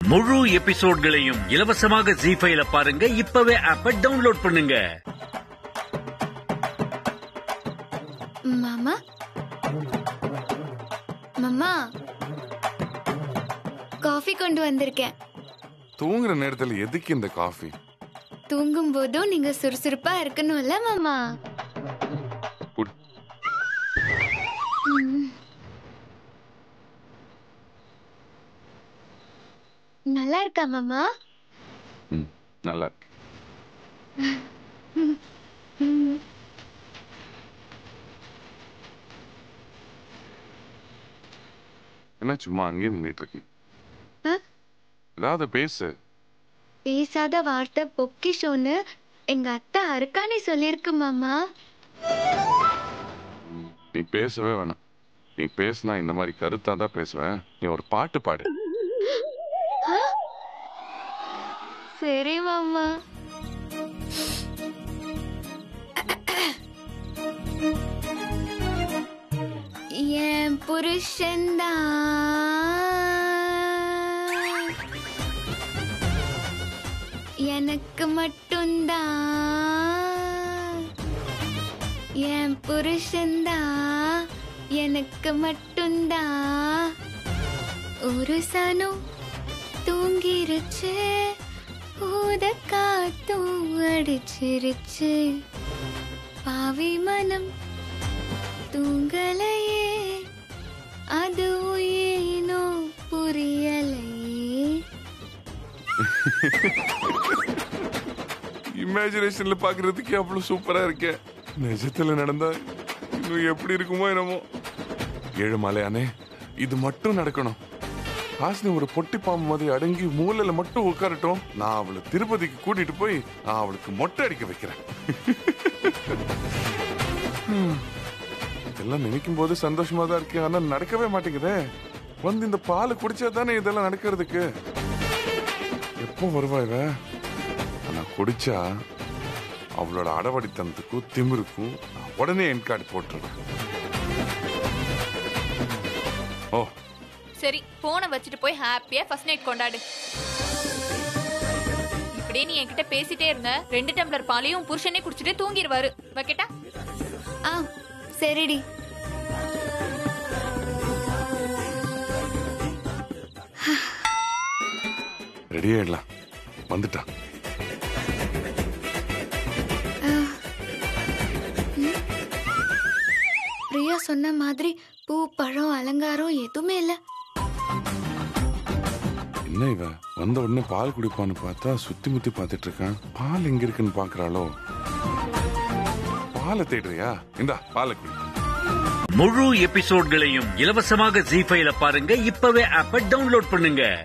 முழு எபிசோட்களையும் இலவசமாக ஜி ஃபைல பாருங்க இப்பவே ஆப்ப டவுன்லோட் பண்ணுங்க மாமா மாமா காஃபி கொண்டு வந்திருக்கேன் தூங்குற நேரத்துல எதுக்கு இந்த காஃபி தூங்கும் போதும் நீங்க சுறுசுறுப்பா இருக்கணும்ல மாமா குட் ம். நல்லா இருக்கா மாமா ம், நல்லா இருக்கு ம். என்ன சும்மா அங்கேயே நின்றுட்டு இருக்கேன் ஆ? ஏதாவது பேசு பேசாத வார்த்தை பொக்கிஷோன்னு எங்க அத்தை அருக்காணி சொல்லியிருக்கு மாமா ம், நீ பேசவே வேணாம் நீ பேசினா இந்த மாதிரி கருத்தா தான் பேசுவேன் நீ ஒரு பாட்டு பாடு சரி மாமா என் புருஷன்தான் எனக்கு மட்டும்தான் என் புருஷன்தான் எனக்கு மட்டும்தான் ஒரு சனம் தூங்கிருச்சு ஊத காத்தும் அடிச்சிருச்சு பாவி மனம் தூங்கலையே அது ஏனோ புரியலையே இமேஜினேஷன்ல பாக்குறதுக்கு அவ்வளவு சூப்பரா இருக்க நிஜத்துல நடந்தா இன்னும் எப்படி இருக்குமோ என்னமோ ஏழுமலையானே இது மட்டும் நடக்கணும் ஹாசினி ஒரு பொட்டி பாம்பு மாதிரி அடங்கி மூலையில மட்டும் உட்காரட்டும் நான் அவளை திருப்பதிக்கு கூட்டிட்டு போய் நான் அவளுக்கு மொட்டை அடிக்க வைக்கிறேன் ஹம். இதெல்லாம் நினைக்கும் போது சந்தோஷமா தான் இருக்கு ஆனா நடக்கவே மாட்டேங்குதே வந்து இந்த பால் குடிச்சா தானே இதெல்லாம் நடக்கிறதுக்கு எப்போ வருவா இவ ஆனா குடிச்சா அவளோட அடவடித்தனத்துக்கும் திமிருக்கும் நான் உடனே என் கார்டு போட்டுருவேன் ஓ சரி போனை வச்சுட்டு போய் ஹாப்பியா ஃபர்ஸ்ட் நைட் கொண்டாடு இப்படியே நீ என்கிட்ட பேசிட்டே இருந்த ரெண்டு டம்ளர் பாலையும் புருஷனே குடிச்சிட்டு தூங்கிடுவாரு வைக்கட்டா ஆ சரிடி ரெடி ஆயிடலாம் வந்துட்டா பிரியா சொன்ன மாதிரி பூ பழம் அலங்காரம் எதுவுமே இல்ல என்ன இவ வந்த உடனே பால் குடிப்பான்னு பார்த்தா சுத்தி முத்தி பார்த்துட்டு இருக்கான் பால் எங்க இருக்குன்னு பாக்குறாளோ பாலை தேடுறியா இந்தா பாலை குடி முழு எபிசோட்களையும் இலவசமாக ஜி ஃபைல பாருங்க இப்பவே ஆப்ப டவுன்லோட் பண்ணுங்க